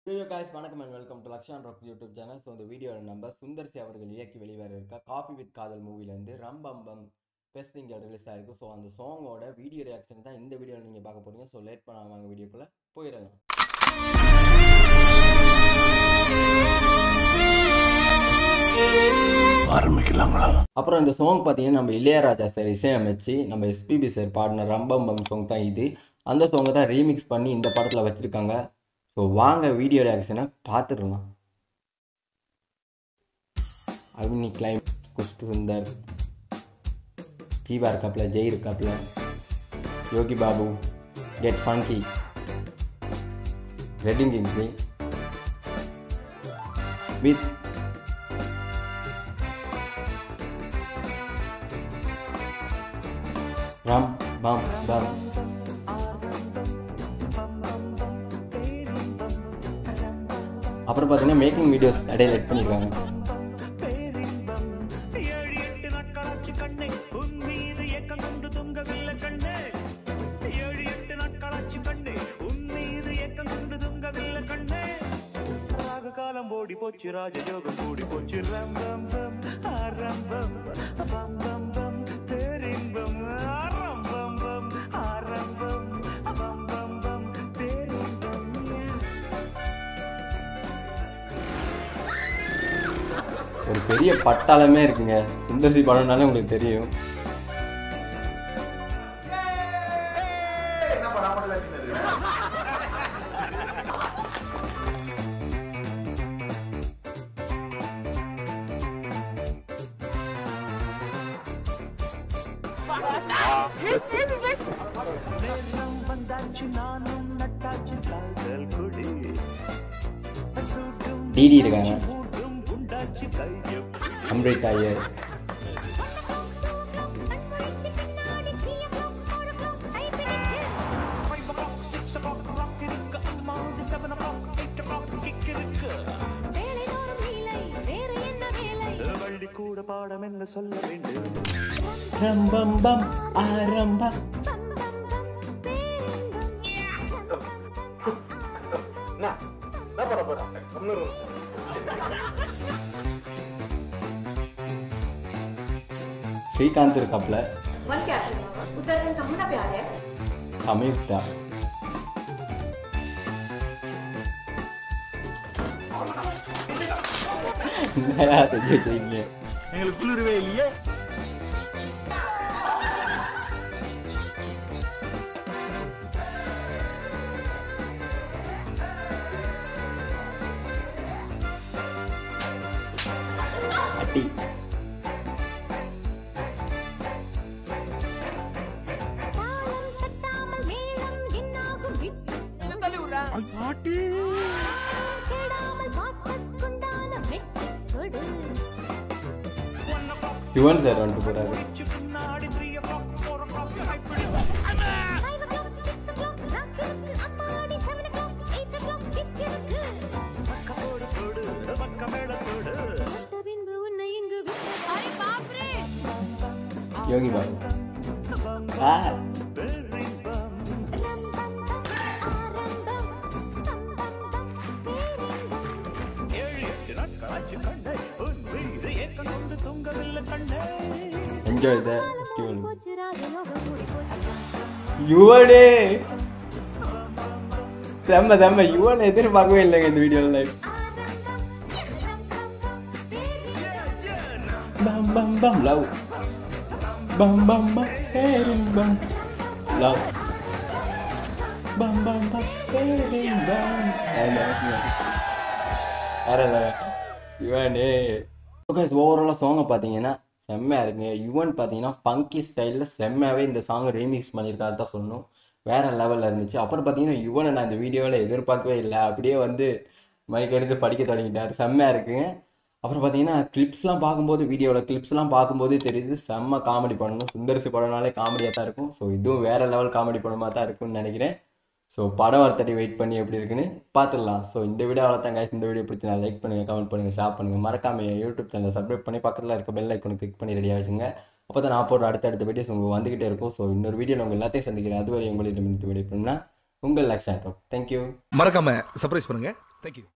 hello guys வணக்கம் and welcome to Lakshan rock YouTube channel so இந்த வீடியோவில் நம்ம சுந்தர்சி அவர்கள் இயக்கி வெளிவர இருக்க காஃபி வித் காதல் மூவிலேருந்து ரம்பம்பம் பெஸ்ட் இங்கே ரிலீஸ் ஆயிருக்கு ஸோ அந்த சாங்கோட வீடியோ ரியாக்ஷன் தான் இந்த வீடியோவில் நீங்கள் பார்க்க போறீங்க ஸோ லேட் பண்ணாம வாங்க வீடியோக்குள்ளே போயிடலாம் ஆரம்பிக்கலாங்களா அப்புறம் இந்த சாங் பார்த்தீங்கன்னா நம்ம இளையராஜா சார் இசையமைச்சு நம்ம எஸ்பிபி சார் பாடின ரம்பம்பம் சாங் தான் இது அந்த சாங்கை தான் ரீமிக்ஸ் பண்ணி இந்த படத்தில் வச்சுருக்காங்க ஸோ வாங்க வீடியோ ரியாக்ஷனை பார்த்துடலாம் அவினி கிளைம் குஷ்டு சுந்தர் ஜீவா இருக்காப்புல ஜெய் இருக்காப்புல Yogi Babu get funky Redin Kingsley with rum bum bum அப்புறம் பார்த்தீங்கன்னா மேக்கிங் வீடியோஸ் இடையில எட் பண்ணியிருக்காங்க ஏழு எட்டு நாட்களாச்சு கண்ணே உன் மீது ஏக்கம் கொண்டு துங்கவில்லை கண்ணே ஏழு எட்டு நாட்களாச்சு கண்ணே உன் மீது ஏக்கம் கொண்டு துங்கவில்லை கண்ணே ராக காலம் ஓடி போச்சு ராஜயோகம் கூடி போச்சு ரம் பம் பம் ஆரம்பம் பம் பம் பம் பேரின்பம் ஆரம்பம் பம் ஆரம்பம் பம் பம் பம் பேரின்பம் ஒரு பெரிய பட்டாளமே இருக்குங்க சுந்தர்சி படம்னாலே உங்களுக்கு தெரியும் நேரம் வந்தாச்சு நானும் நட்டாச்சு காதல் கொடி சூட்டும் டிடி இருக்காங்க மூட்டும் குண்டாச்சு கையம் Amrit Iyer five o'clock six o'clock rock இருக்கு அம்மா seven o'clock eight o'clock kick இருக்கு வள்ளி கூட பாடம் என்ன சொல்ல வேண்டும் ரம்பம் பம் ஆரம்பம் ஸ்ரீகாந்த் இருக்காப்புல मन क्या है उत्तराखंड का होना प्यार है சமயுக்தா என்னடா செஞ்சு வச்சிருக்கீங்க எங்களுக்கு குளிரவே இல்லையே அட்டி யுவன் சார் வந்துட்டு போறாரு பின்னாடி three o'clock four o'clock கைப்பிடி பக்க போடு போடு பக்க மேல போடு யோகி பாபு ஆ பேரின்பம் ஏழு எட்டு நாட்களாச்சு கண்ணே உன் மீது ஏக்கம் கொண்டு தூங்கவில்லை கண்ணே என்ஜாய் த ஃபெஸ்டிவல் யுவனே செம்ம செம்ம யுவன் எதிர்பார்க்கவே இல்லைங்க இந்த வீடியோவில் லைவ் பம் பம் பம் லவ் பம் பம் பம் பேரின்பம் லவ் பம் பம் பம் பேரின்பம் வேற யுவனே ஓகே ஓவராலாக சாங்கை பார்த்தீங்கன்னா செம்மையாக இருக்குங்க யுவன் பார்த்தீங்கன்னா ஃபங்கி ஸ்டைலில் செம்மையாகவே இந்த சாங்கை ரீமிக்ஸ் பண்ணியிருக்காரு தான் சொல்லணும் வேற லெவலில் இருந்துச்சு அப்புறம் பார்த்தீங்கன்னா யுவனை நான் இந்த வீடியோவில் எதிர்பார்க்கவே இல்லை அப்படியே வந்து மைக் எடுத்து படிக்க தொடங்கிட்டார் செம்மையாக இருக்குங்க அப்புறம் பார்த்தீங்கன்னா கிளிப்ஸ்லாம் பார்க்கும்போது வீடியோவில் கிளிப்ஸ்லாம் பார்க்கும்போது தெரியுது செம்ம காமெடி பண்ணணும் சுந்தர்சி படம்னாலே காமெடியாக தான் இருக்கும் ஸோ இதுவும் வேற லெவல் காமெடி படமாக தான் இருக்கும்னு நினைக்கிறேன் ஸோ படம் வரத்தடி வெயிட் பண்ணி எப்படி இருக்குன்னு பார்த்துடலாம் ஸோ இந்த வீடியோ அவ்வளோதான் guys இந்த வீடியோ பிடிச்சி நான் லைக் பண்ணுங்கள் கமெண்ட் பண்ணுங்கள் ஷேர் பண்ணுங்கள் மறக்காம என் யூடியூப் சேனலை சப்ஸ்கிரைப் பண்ணி பக்கத்தில் இருக்க பெல் ஐக்கனை கிளிக் பண்ணி ரெடியாக வச்சுங்க அப்போ தான் நான் போடுற அடுத்தடுத்த வீடியோஸ் உங்களுக்கு வந்துகிட்டே இருக்கும் ஸோ இன்னொரு வீடியோவில் உங்கள் எல்லாத்தையும் சந்திக்கிறேன் அதுவரை உங்களிடம் இருந்து விடைபெறுனா உங்கள் லக்ஷன் தேங்க்யூ மறக்காம சர்ப்ரைஸ் பண்ணுங்க தேங்க்யூ